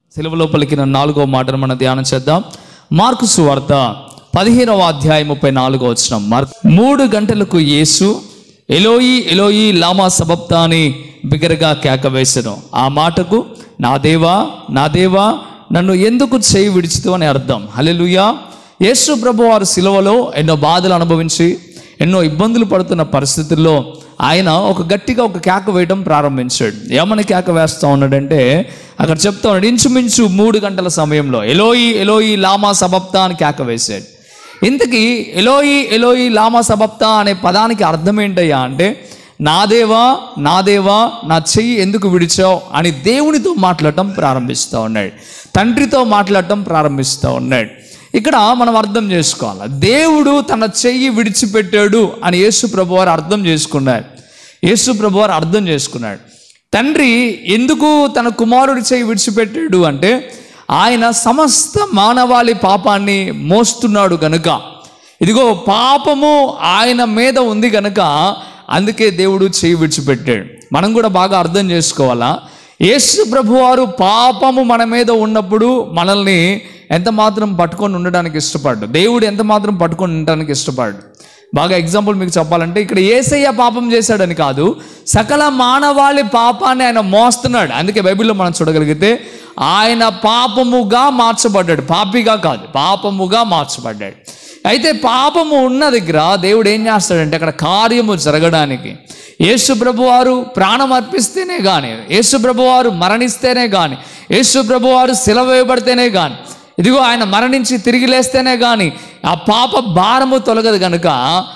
సెలవులో పలికిన నాలుగో మాటను మనం ధ్యానం చేద్దాం మార్కు సువార్త పదిహేనవ అధ్యాయం ముప్పై నాలుగో వచ్చిన మార్క్ మూడు గంటలకు యేసు ఎలోయి ఎలోయి లామా సబప్తా అని బిగరగా కేక వేసెను ఆ మాటకు నా దేవా నా దేవా నన్ను ఎందుకు చేయి విడిచితు అని అర్థం హల్లెలూయా యేసు ప్రభు వారు సిలువలో ఎన్నో బాధలు అనుభవించి ఎన్నో ఇబ్బందులు పడుతున్న పరిస్థితుల్లో ఆయన ఒక గట్టిగా ఒక కేక వేయడం ప్రారంభించాడు ఏమని కేక వేస్తా ఉన్నాడంటే అక్కడ చెప్తా ఉన్నాడు ఇంచుమించు మూడు గంటల సమయంలో ఎలోయి ఎలోయి లామా సబప్తా అని కేక వేశాడు ఇంతకీ ఎలోయి ఎలోయి లామా సబప్తా అనే పదానికి అర్థం ఏంటయ్యా అంటే నా దేవా నా దేవా నా చెయ్యి ఎందుకు విడిచావు అని దేవునితో మాట్లాడటం ప్రారంభిస్తూ ఉన్నాడు తండ్రితో మాట్లాడటం ప్రారంభిస్తూ ఉన్నాడు ఇక్కడ మనం అర్థం చేసుకోవాలి దేవుడు తన చెయ్యి విడిచిపెట్టాడు అని యేసు ప్రభువారు అర్థం చేసుకున్నాడు యేసు ప్రభువారు అర్థం చేసుకున్నాడు తండ్రి ఎందుకు తన కుమారుడి చెయ్యి విడిచిపెట్టాడు అంటే ఆయన సమస్త మానవాళి పాపాన్ని మోస్తున్నాడు గనుక ఇదిగో పాపము ఆయన మీద ఉంది గనుక అందుకే దేవుడు చేయి విడిచిపెట్టాడు మనం కూడా బాగా అర్థం చేసుకోవాలా యేసు ప్రభువారు పాపము మన మీద ఉన్నప్పుడు మనల్ని ఎంత మాత్రం పట్టుకొని ఉండడానికి ఇష్టపడ్డు దేవుడు ఎంత మాత్రం పట్టుకొని ఉండడానికి ఇష్టపడ్డు బాగా ఎగ్జాంపుల్ మీకు చెప్పాలంటే ఇక్కడ ఏసయ్య పాపం చేశాడని కాదు సకల మానవాళి పాపాన్ని ఆయన మోస్తున్నాడు అందుకే బైబిల్లో మనం చూడగలిగితే ఆయన పాపముగా మార్చబడ్డాడు పాపిగా కాదు పాపముగా మార్చబడ్డాడు అయితే పాపము ఉన్న దగ్గర దేవుడు ఏం చేస్తాడంటే అక్కడ కార్యము జరగడానికి యేసు ప్రభువారు ప్రాణం అర్పిస్తేనే కానీ యేసు ప్రభువారు మరణిస్తేనే కానీ యేసు ప్రభువారు సెలవు వేయబడితేనే కానీ ఇదిగో ఆయన మరణించి తిరిగి లేస్తేనే కానీ ఆ పాప భారము తొలగదు కనుక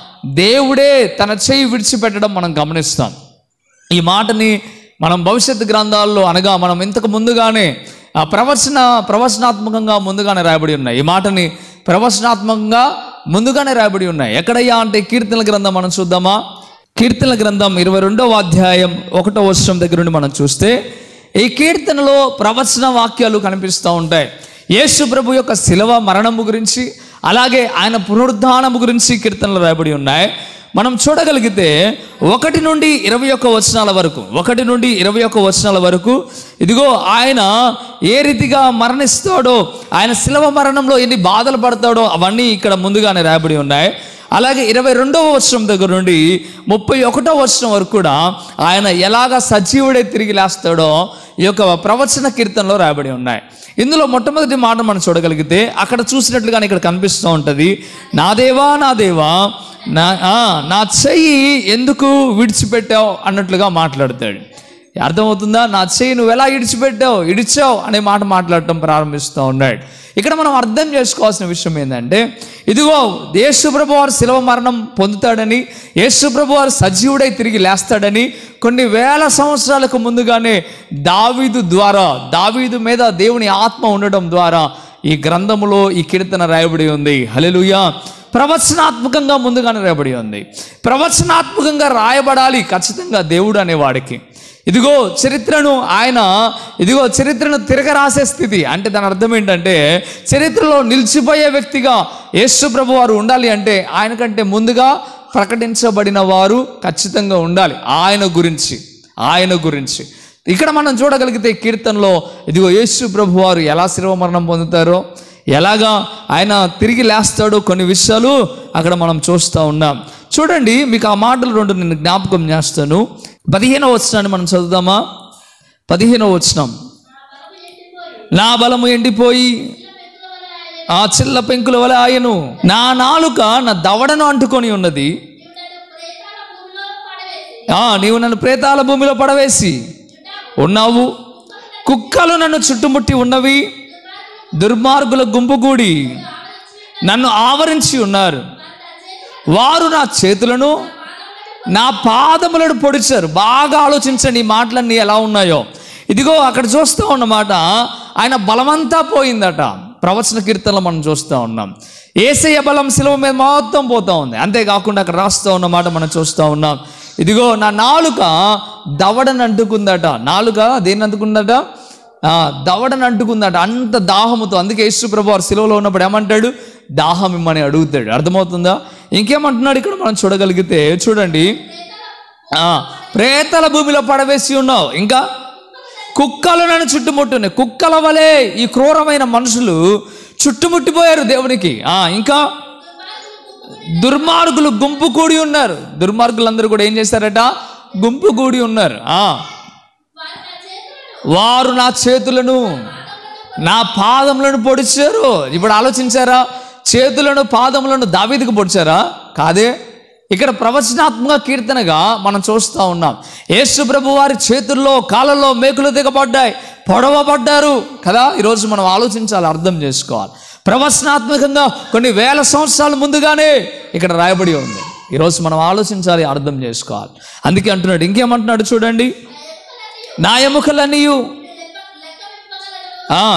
దేవుడే తన చేయి విడిచిపెట్టడం మనం గమనిస్తాం ఈ మాటని మనం భవిష్యత్తు గ్రంథాల్లో అనగా మనం ఇంతకు ముందుగానే ఆ ప్రవచన ప్రవచనాత్మకంగా ముందుగానే రాయబడి ఉన్నాయి ఈ మాటని ప్రవచనాత్మకంగా ముందుగానే రాయబడి ఉన్నాయి ఎక్కడయ్యా అంటే కీర్తనల గ్రంథం మనం చూద్దామా కీర్తనల గ్రంథం ఇరవై రెండవ అధ్యాయం ఒకటో వర్షం దగ్గర నుండి మనం చూస్తే ఈ కీర్తనలో ప్రవచన వాక్యాలు కనిపిస్తూ ఉంటాయి యేసు ప్రభు యొక్క శిలవ మరణము గురించి అలాగే ఆయన పునరుద్ధానము గురించి కీర్తనలు రాయబడి ఉన్నాయి మనం చూడగలిగితే ఒకటి నుండి ఇరవై ఒక్క వచనాల వరకు ఒకటి నుండి ఇరవై ఒక్క వచనాల వరకు ఇదిగో ఆయన ఏ రీతిగా మరణిస్తాడో ఆయన శిలవ మరణంలో ఎన్ని బాధలు పడతాడో అవన్నీ ఇక్కడ ముందుగానే రాయబడి ఉన్నాయి అలాగే ఇరవై రెండవ వచనం దగ్గర నుండి ముప్పై ఒకటో వచనం వరకు కూడా ఆయన ఎలాగ సజీవుడే తిరిగి లేస్తాడో ఈ యొక్క ప్రవచన కీర్తనలో రాయబడి ఉన్నాయి ఇందులో మొట్టమొదటి మాట మనం చూడగలిగితే అక్కడ చూసినట్లుగానే ఇక్కడ కనిపిస్తూ ఉంటుంది నా దేవా నా దేవా నా ఆ, నా చెయ్యి ఎందుకు విడిచిపెట్టావు అన్నట్లుగా మాట్లాడతాడు అర్థమవుతుందా నా చెయ్యి నువ్వు ఎలా ఇడిచిపెట్టావు ఇడిచావు అనే మాట మాట్లాడటం ప్రారంభిస్తూ ఉన్నాడు ఇక్కడ మనం అర్థం చేసుకోవాల్సిన విషయం ఏంటంటే ఇదిగో యేసుప్రభు వారు శిలవ మరణం పొందుతాడని యేసుప్రభు వారు సజీవుడై తిరిగి లేస్తాడని కొన్ని వేల సంవత్సరాలకు ముందుగానే దావీదు ద్వారా దావీదు మీద దేవుని ఆత్మ ఉండడం ద్వారా ఈ గ్రంథములో ఈ కీర్తన రాయబడి ఉంది హల్లెలూయా ప్రవచనాత్మకంగా ముందుగానే రాయబడి ఉంది ప్రవచనాత్మకంగా రాయబడాలి ఖచ్చితంగా దేవుడు అనేవాడికి ఇదిగో చరిత్రను ఆయన ఇదిగో చరిత్రను తిరగరాసే స్థితి అంటే దాని అర్థం ఏంటంటే చరిత్రలో నిలిచిపోయే వ్యక్తిగా యేసు ప్రభు వారు ఉండాలి అంటే ఆయన కంటే ముందుగా ప్రకటించబడిన వారు ఖచ్చితంగా ఉండాలి ఆయన గురించి ఆయన గురించి ఇక్కడ మనం చూడగలిగితే కీర్తనలో ఇదిగో యేసు ప్రభు వారు ఎలా శిరవ మరణం పొందుతారో ఎలాగా ఆయన తిరిగి లేస్తాడో కొన్ని విషయాలు అక్కడ మనం చూస్తూ ఉన్నాం చూడండి మీకు ఆ మాటలు రెండు నేను జ్ఞాపకం చేస్తాను పదిహేనవ వచనాన్ని మనం చదువుదామా పదిహేనవ వచనం నా బలము ఎండిపోయి ఆ చిల్ల పెంకుల వలె ఆయను నా నాలుక నా దవడను అంటుకొని ఉన్నది ఆ నీవు నన్ను ప్రేతాల భూమిలో పడవేసి ఉన్నావు కుక్కలు నన్ను చుట్టుముట్టి ఉన్నవి దుర్మార్గుల గుంపుగూడి నన్ను ఆవరించి ఉన్నారు వారు నా చేతులను నా పాదములను పొడిచారు బాగా ఆలోచించండి ఈ మాటలన్నీ ఎలా ఉన్నాయో ఇదిగో అక్కడ చూస్తూ ఉన్నమాట ఆయన బలమంతా పోయిందట ప్రవచన కీర్తనలో మనం చూస్తూ ఉన్నాం ఏసయ్య బలం శిలువ మీద మొత్తం పోతా ఉంది అంతేకాకుండా అక్కడ రాస్తూ ఉన్నమాట మనం చూస్తూ ఉన్నాం ఇదిగో నా నాలుక దవడని అంటుకుందట నాలుక దేన్ని అంటుకుందట ఆ, దవడని అంటుకుందట అంత దాహముతో అందుకే యేసు ప్రభు వారు సిలువలో ఉన్నప్పుడు ఏమంటాడు దాహం ఇమ్మని అడుగుతాడు అర్థమవుతుందా ఇంకేమంటున్నాడు ఇక్కడ మనం చూడగలిగితే చూడండి ఆ, ప్రేతల భూమిలో పడవేసి ఉన్నావు ఇంకా కుక్కలు నన్ను చుట్టుముట్టున్నాయి కుక్కల వలె ఈ క్రూరమైన మనుషులు చుట్టుముట్టిపోయారు దేవునికి ఆ ఇంకా దుర్మార్గులు గుంపు కూడి ఉన్నారు దుర్మార్గులందరూ కూడా ఏం చేశారట గుంపు కూడి ఉన్నారు ఆ వారు నా చేతులను నా పాదములను పొడిచారు ఇప్పుడు ఆలోచించారా చేతులను పాదములను దావీదికి పొడిచారా కాదే ఇక్కడ ప్రవచనాత్మక కీర్తనగా మనం చూస్తూ ఉన్నాం యేసు ప్రభు వారి చేతుల్లో కాళ్ళల్లో మేకులు దిగబడ్డాయి పొడవబడ్డారు కదా ఈరోజు మనం ఆలోచించాలి అర్థం చేసుకోవాలి ప్రవచనాత్మకంగా కొన్ని వేల సంవత్సరాల ముందుగానే ఇక్కడ రాయబడి ఉంది ఈరోజు మనం ఆలోచించాలి అర్థం చేసుకోవాలి అందుకే అంటున్నాడు ఇంకేమంటున్నాడు చూడండి నా ఎముకలన్నీయు ఆ,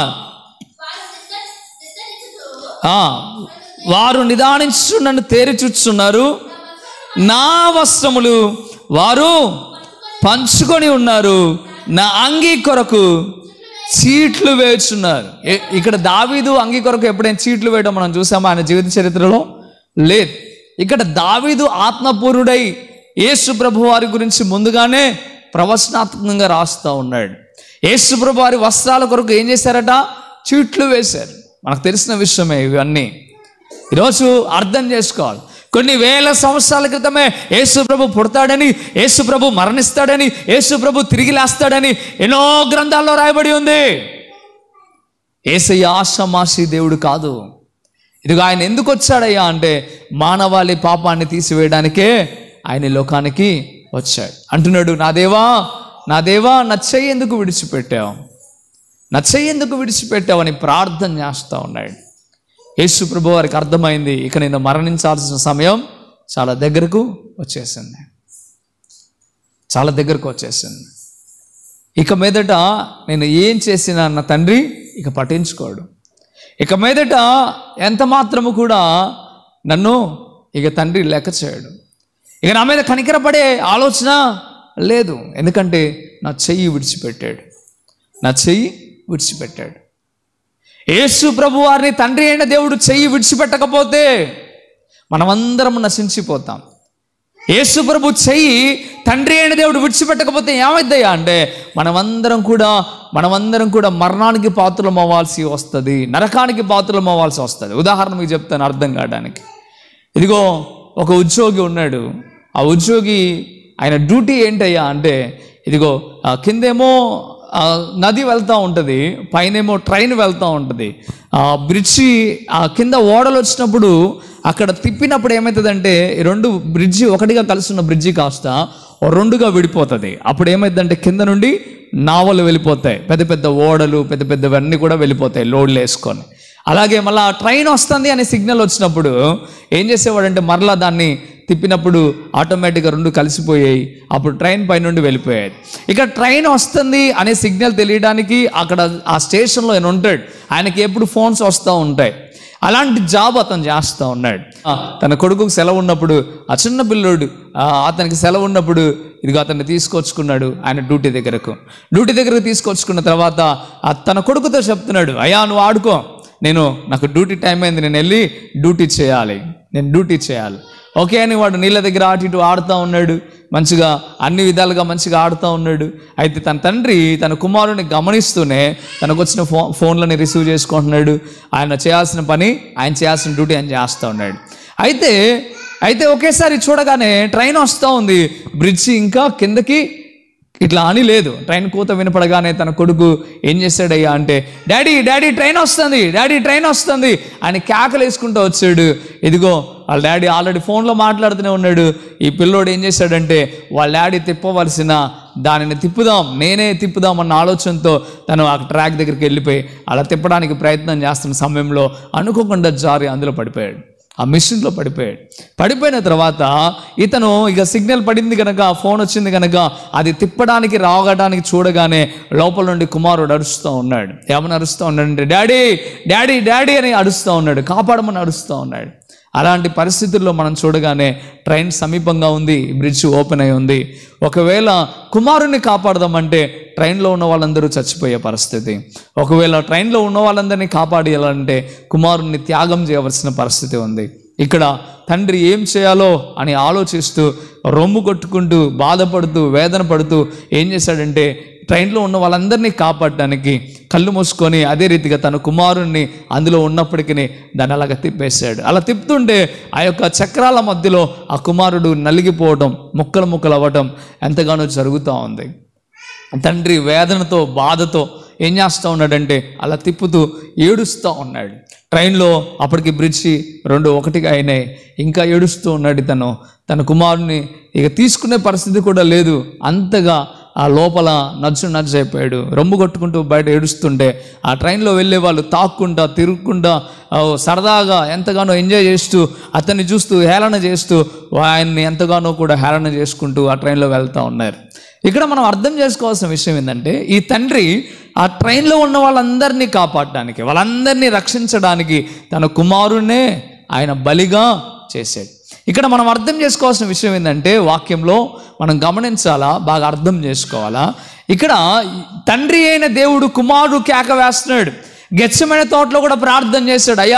ఆ, వారు నిదానించు నన్ను తేరి చూస్తున్నారు నా వస్త్రములు వారు పంచుకొని ఉన్నారు నా అంగీ కొరకు చీట్లు వేస్తున్నారు ఏ- ఇక్కడ దావీదు అంగీ కొరకు ఎప్పుడైనా చీట్లు వేయడం మనం చూసామా ఆయన జీవిత చరిత్రలో లేదు ఇక్కడ దావీదు ఆత్మపూరుడై యేసు ప్రభు వారి గురించి ముందుగానే ప్రవచనాత్మకంగా రాస్తూ ఉన్నాడు యేసు ప్రభు వారి వస్త్రాల కొరకు ఏం చేశారట చీట్లు వేశారు మనకు తెలిసిన విషయమే ఇవన్నీ ఈరోజు అర్థం చేసుకోవాలి కొన్ని వేల సంవత్సరాల క్రితమే యేసు ప్రభు పుడతాడని యేసు ప్రభు మరణిస్తాడని యేసు ప్రభు తిరిగి లేస్తాడని ఎన్నో గ్రంథాల్లో రాయబడి ఉంది ఏసయ్య ఆశమాసి దేవుడు కాదు ఇదిగో ఆయన ఎందుకు వచ్చాడయ్యా అంటే మానవాళి పాపాన్ని తీసివేయడానికే ఆయన ఈ లోకానికి వచ్చాడు అంటున్నాడు నా దేవా నా దేవా నా చెయ్యి ఎందుకు విడిచిపెట్టావు నా చెయ్యి ఎందుకు విడిచిపెట్టావు అని ప్రార్థన చేస్తూ ఉన్నాడు యేసు ప్రభు వారికి అర్థమైంది ఇక నేను మరణించాల్సిన సమయం చాలా దగ్గరకు వచ్చేసింది చాలా దగ్గరకు వచ్చేసింది ఇక మీదట నేను ఏం చేసినా నా తండ్రి ఇక పట్టించుకోడు ఇక మీదట ఎంత మాత్రము కూడా నన్ను ఇక తండ్రి లెక్క చేయడు ఇక నా మీద కనికరపడే ఆలోచన లేదు ఎందుకంటే నా చెయ్యి విడిచిపెట్టాడు నా చెయ్యి విడిచిపెట్టాడు యేసు ప్రభు వారిని తండ్రి అయిన దేవుడు చెయ్యి విడిచిపెట్టకపోతే మనమందరం నశించిపోతాం యేసు ప్రభు చెయ్యి తండ్రి అయిన దేవుడు విడిచిపెట్టకపోతే ఏమైద్దయ్యా అంటే మనమందరం కూడా మనమందరం కూడా మరణానికి పాత్రలం అవ్వాల్సి వస్తుంది నరకానికి పాత్రలం అవ్వాల్సి వస్తుంది ఉదాహరణ మీకు చెప్తాను అర్థం కావడానికి ఇదిగో ఒక ఉద్యోగి ఉన్నాడు ఆ ఉద్యోగి ఆయన డ్యూటీ ఏంటయ్యా అంటే ఇదిగో ఆ కిందేమో ఆ నది వెళ్తూ ఉంటుంది పైనేమో ట్రైన్ వెళ్తూ ఉంటుంది ఆ బ్రిడ్జి ఆ కింద ఓడలు వచ్చినప్పుడు అక్కడ తిప్పినప్పుడు ఏమవుతుందంటే ఈ రెండు బ్రిడ్జి ఒకటిగా కలిసి ఉన్న బ్రిడ్జి కాస్త ఓ రెండుగా విడిపోతుంది అప్పుడు ఏమైందంటే కింద నుండి నావలు వెళ్ళిపోతాయి పెద్ద పెద్ద ఓడలు పెద్ద పెద్దవన్నీ కూడా వెళ్ళిపోతాయి లోడ్లు వేసుకొని అలాగే మళ్ళీ ట్రైన్ వస్తుంది అనే సిగ్నల్ వచ్చినప్పుడు ఏం చేసేవాడంటే మరలా దాన్ని తిప్పినప్పుడు ఆటోమేటిక్గా రెండు కలిసిపోయాయి అప్పుడు ట్రైన్ పై నుండి వెళ్ళిపోయాయి ఇక ట్రైన్ వస్తుంది అనే సిగ్నల్ తెలియడానికి అక్కడ ఆ స్టేషన్లో ఆయన ఉంటాడు ఆయనకి ఎప్పుడు ఫోన్స్ వస్తూ ఉంటాయి అలాంటి జాబ్ అతను చేస్తూ ఉన్నాడు ఆ, తన కొడుకుకు సెలవు ఉన్నప్పుడు ఆ చిన్న పిల్లోడు ఆ, అతనికి సెలవు ఉన్నప్పుడు ఇదిగో అతన్ని తీసుకొచ్చుకున్నాడు ఆయన డ్యూటీ దగ్గరకు డ్యూటీ దగ్గరకు తీసుకొచ్చుకున్న తర్వాత ఆ తన కొడుకుతో చెప్తున్నాడు అయ్యా నువ్వు ఆడుకో నేను నాకు డ్యూటీ టైం అయింది నేను వెళ్ళి డ్యూటీ చేయాలి నేను డ్యూటీ చేయాలి ఓకే అని వాడు నీళ్ళ దగ్గర అటు ఇటు ఆడుతూ ఉన్నాడు మంచిగా అన్ని విధాలుగా మంచిగా ఆడుతూ ఉన్నాడు అయితే తన తండ్రి తన కుమారుని గమనిస్తూనే తనకు వచ్చిన ఫో ఫోన్లని రిసీవ్ చేసుకుంటున్నాడు ఆయన చేయాల్సిన పని ఆయన చేయాల్సిన డ్యూటీ ఆయన చేస్తూ ఉన్నాడు అయితే అయితే ఒకేసారి చూడగానే ట్రైన్ వస్తూ ఉంది బ్రిడ్జి ఇంకా కిందకి ఇట్లా అని లేదు ట్రైన్ కూత వినపడగానే తన కొడుకు ఏం చేశాడయ్యా అంటే డాడీ డాడీ ట్రైన్ వస్తుంది డాడీ ట్రైన్ వస్తుంది అని కేకలు వేసుకుంటూ వచ్చాడు ఇదిగో వాళ్ళ డాడీ ఆల్రెడీ ఫోన్లో మాట్లాడుతూనే ఉన్నాడు ఈ పిల్లోడు ఏం చేశాడంటే వాళ్ళ డాడీ తిప్పవలసిన దానిని తిప్పుదాం నేనే తిప్పుదాం అన్న ఆలోచనతో తను ఆ ట్రాక్ దగ్గరికి వెళ్ళిపోయి అలా తిప్పడానికి ప్రయత్నం చేస్తున్న సమయంలో అనుకోకుండా జారి అందులో పడిపోయాడు ఆ మిషన్లో పడిపోయాడు పడిపోయిన తర్వాత ఇతను ఇక సిగ్నల్ పడింది కనుక ఫోన్ వచ్చింది కనుక అది తిప్పడానికి రాగడానికి చూడగానే లోపల నుండి కుమారుడు అరుస్తూ ఉన్నాడు ఏమని అరుస్తూ ఉన్నాడంటే డాడీ డాడీ డాడీ అని అరుస్తూ ఉన్నాడు కాపాడమని అరుస్తూ ఉన్నాడు అలాంటి పరిస్థితుల్లో మనం చూడగానే ట్రైన్ సమీపంగా ఉంది బ్రిడ్జ్ ఓపెన్ అయి ఉంది ఒకవేళ కుమారుణ్ణి కాపాడదామంటే ట్రైన్లో ఉన్న వాళ్ళందరూ చచ్చిపోయే పరిస్థితి ఒకవేళ ట్రైన్లో ఉన్న వాళ్ళందరినీ కాపాడేయాలంటే కుమారుణ్ణి త్యాగం చేయవలసిన పరిస్థితి ఉంది ఇక్కడ తండ్రి ఏం చేయాలో అని ఆలోచిస్తూ రొమ్ము కొట్టుకుంటూ బాధపడుతూ వేదన పడుతూ ఏం చేశాడంటే ట్రైన్లో ఉన్న వాళ్ళందరినీ కాపాడడానికి కళ్ళు మూసుకొని అదే రీతిగా తన కుమారుణ్ణి అందులో ఉన్నప్పటికీ దాన్ని అలాగ తిప్పేశాడు అలా తిప్పుతుంటే ఆ యొక్క చక్రాల మధ్యలో ఆ కుమారుడు నలిగిపోవడం ముక్కలు ముక్కలు అవ్వటం ఎంతగానో జరుగుతూ ఉంది తండ్రి వేదనతో బాధతో ఏం చేస్తూ ఉన్నాడంటే అలా తిప్పుతూ ఏడుస్తూ ఉన్నాడు ట్రైన్లో అప్పటికి బ్రిడ్జి రెండు ఒకటిగా అయినాయి ఇంకా ఏడుస్తూ ఉన్నాడు తను తన కుమారుని ఇక తీసుకునే పరిస్థితి కూడా లేదు అంతగా ఆ లోపల నజ్జు నజ్జు అయిపోయాడు రొమ్ము కొట్టుకుంటూ బయట ఏడుస్తుంటే ఆ ట్రైన్లో వెళ్ళే వాళ్ళు తాక్కుంటా తిరుగుకుంటా ఆ, సరదాగా ఎంతగానో ఎంజాయ్ చేస్తూ అతన్ని చూస్తూ హేళన చేస్తూ ఆయన్ని ఎంతగానో కూడా హేళన చేసుకుంటూ ఆ ట్రైన్లో వెళ్తూ ఉన్నారు ఇక్కడ మనం అర్థం చేసుకోవాల్సిన విషయం ఏంటంటే ఈ తండ్రి ఆ ట్రైన్లో ఉన్న వాళ్ళందరినీ కాపాడడానికి వాళ్ళందరినీ రక్షించడానికి తన కుమారుణ్ణే ఆయన బలిగా చేశాడు ఇక్కడ మనం అర్థం చేసుకోవాల్సిన విషయం ఏంటంటే వాక్యంలో మనం గమనించాలా బాగా అర్థం చేసుకోవాలా ఇక్కడ తండ్రి అయిన దేవుడు కుమారుడు కేక వేస్తున్నాడు గెచ్చమైన తోటలో కూడా ప్రార్థన చేశాడు అయ్యా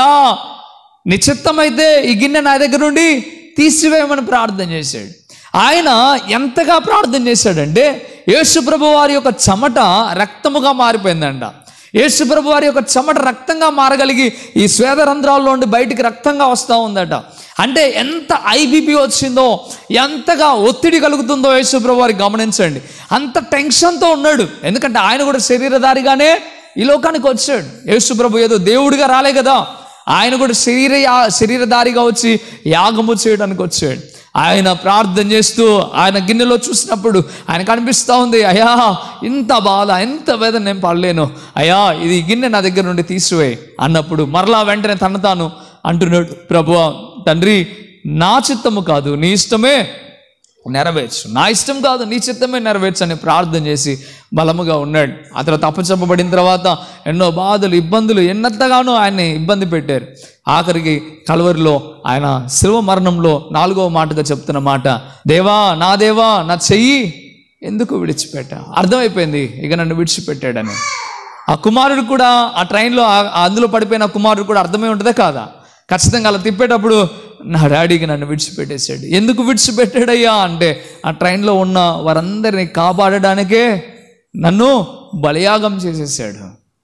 నీ చిత్తమైతే ఈ గిన్నె నా దగ్గర నుండి తీసివేయమని ప్రార్థన చేశాడు ఆయన ఎంతగా ప్రార్థన చేశాడంటే యేసుప్రభు వారి యొక్క చెమట రక్తముగా మారిపోయిందంట యేసుప్రభు వారి యొక్క చెమట రక్తంగా మారగలిగి ఈ స్వేదరంధ్రాల్లో నుండి బయటికి రక్తంగా వస్తూ ఉందట అంటే ఎంత ఐబీపీ వచ్చిందో ఎంతగా ఒత్తిడి కలుగుతుందో యేసుప్రభు వారికి గమనించండి అంత టెన్షన్తో ఉన్నాడు ఎందుకంటే ఆయన కూడా శరీరధారిగానే ఈ లోకానికి వచ్చాడు యేసుప్రభు ఏదో దేవుడిగా రాలే కదా ఆయన కూడా శరీర యా- శరీరధారిగా వచ్చి యాగము చేయడానికి వచ్చాడు ఆయన ప్రార్థన చేస్తూ ఆయన గిన్నెలో చూసినప్పుడు ఆయనకు అనిపిస్తూ ఉంది అయ్యా ఇంత బాధ ఎంత వేదన నేను పడలేను అయ్యా ఇది గిన్నె నా దగ్గర నుండి తీసివేయి అన్నప్పుడు మరలా వెంటనే తన తాను అంటున్నాడు ప్రభువా తండ్రి నా చిత్తము కాదు నీ ఇష్టమే నెరవేర్చు నా ఇష్టం కాదు నీ చిత్తమే నెరవేర్చు అని ప్రార్థన చేసి బలముగా ఉన్నాడు ఆ తర్వాత అప్పచెప్పబడిన తర్వాత ఎన్నో బాధలు ఇబ్బందులు ఎన్నెంతగానో ఆయన్ని ఇబ్బంది పెట్టారు ఆఖరికి కలవరిలో ఆయన శిల్వ మరణంలో నాలుగవ మాటగా చెప్తున్న మాట దేవా నా దేవా నా చెయ్యి ఎందుకు విడిచిపెట్టా అర్థమైపోయింది ఇక నన్ను విడిచిపెట్టాడని ఆ కుమారుడు కూడా ఆ ట్రైన్లో ఆ- ఆ అందులో పడిపోయిన ఆ కుమారుడు కూడా అర్థమై ఉంటుందా కాదా ఖచ్చితంగా అలా తిప్పేటప్పుడు నా డాడీకి నన్ను విడిచిపెట్టేశాడు ఎందుకు విడిచిపెట్టాడయ్యా అంటే ఆ ట్రైన్లో ఉన్న వారందరినీ కాపాడడానికే నన్ను బలియాగం చేసేసాడు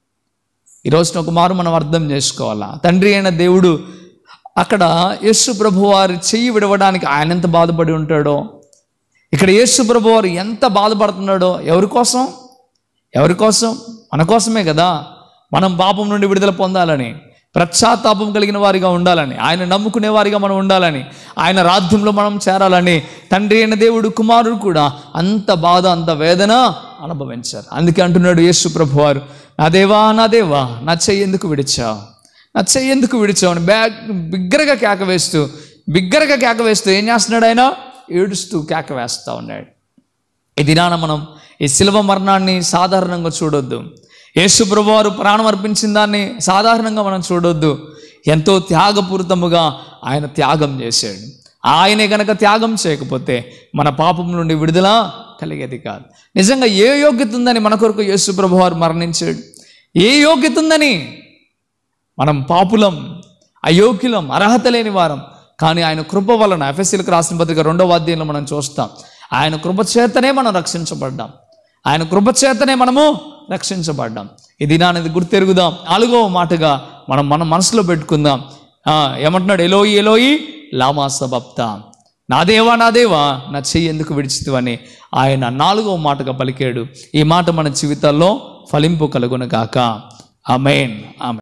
ఈరోజున ఒక మారు మనం అర్థం చేసుకోవాలా తండ్రి అయిన దేవుడు అక్కడ యేసు ప్రభు వారి చెయ్యి విడవడానికి ఆయన ఎంత బాధపడి ఉంటాడో ఇక్కడ యేసు ప్రభు వారు ఎంత బాధపడుతున్నాడో ఎవరి కోసం ఎవరి కోసం మన కోసమే కదా మనం పాపం నుండి విడుదల పొందాలని ప్రశ్చాత్తాపం కలిగిన వారిగా ఉండాలని ఆయన నమ్ముకునే వారిగా మనం ఉండాలని ఆయన రాజ్యంలో మనం చేరాలని తండ్రి అయిన దేవుడు కుమారుడు కూడా అంత బాధ అంత వేదన అనుభవించారు అందుకే అంటున్నాడు యేసు ప్రభు వారు నా దేవా నా దేవా నా చెయ్యి ఎందుకు విడిచావు నా చెయ్యి ఎందుకు విడిచావు అని బ్యాగ్ బిగ్గరగా కేక వేస్తూ బిగ్గరగా కేక వేస్తూ ఏం చేస్తున్నాడు ఆయన ఏడుస్తూ కేక వేస్తూ ఉన్నాడు ఈ దినాన మనం ఈ శిల్వ మరణాన్ని సాధారణంగా చూడొద్దు యేసు ప్రభువారు ప్రాణం అర్పించిన దాన్ని సాధారణంగా మనం చూడొద్దు ఎంతో త్యాగపూరితముగా ఆయన త్యాగం చేశాడు ఆయనే కనుక త్యాగం చేయకపోతే మన పాపం నుండి విడుదల కలిగేది కాదు నిజంగా ఏ యోగ్యత ఉందని మన కొరకు యేసు ప్రభువారు మరణించాడు ఏ యోగ్యత ఉందని మనం పాపులం అయోగ్యులం అర్హత లేని వారం కానీ ఆయన కృప వలన ఎఫ్ఎస్సీలకు రాసిన పత్రిక రెండవ అధ్యాయంలో మనం చూస్తాం ఆయన కృప చేతనే మనం రక్షించబడ్డాం ఆయన కృప చేతనే మనము రక్షించబడ్డాం ఈ దినానికి గుర్తెరుగుదాం నాలుగవ మాటగా మనం మన మనసులో పెట్టుకుందాం ఆ, ఏమంటున్నాడు ఎలోయి ఎలోయి లామా సబప్తా నా దేవా నా దేవా నా చెయ్యి ఎందుకు విడిచితివని ఆయన నాలుగవ మాటగా పలికాడు ఈ మాట మన జీవితాల్లో ఫలింపు కలుగును గాక ఆమెన్ ఆమె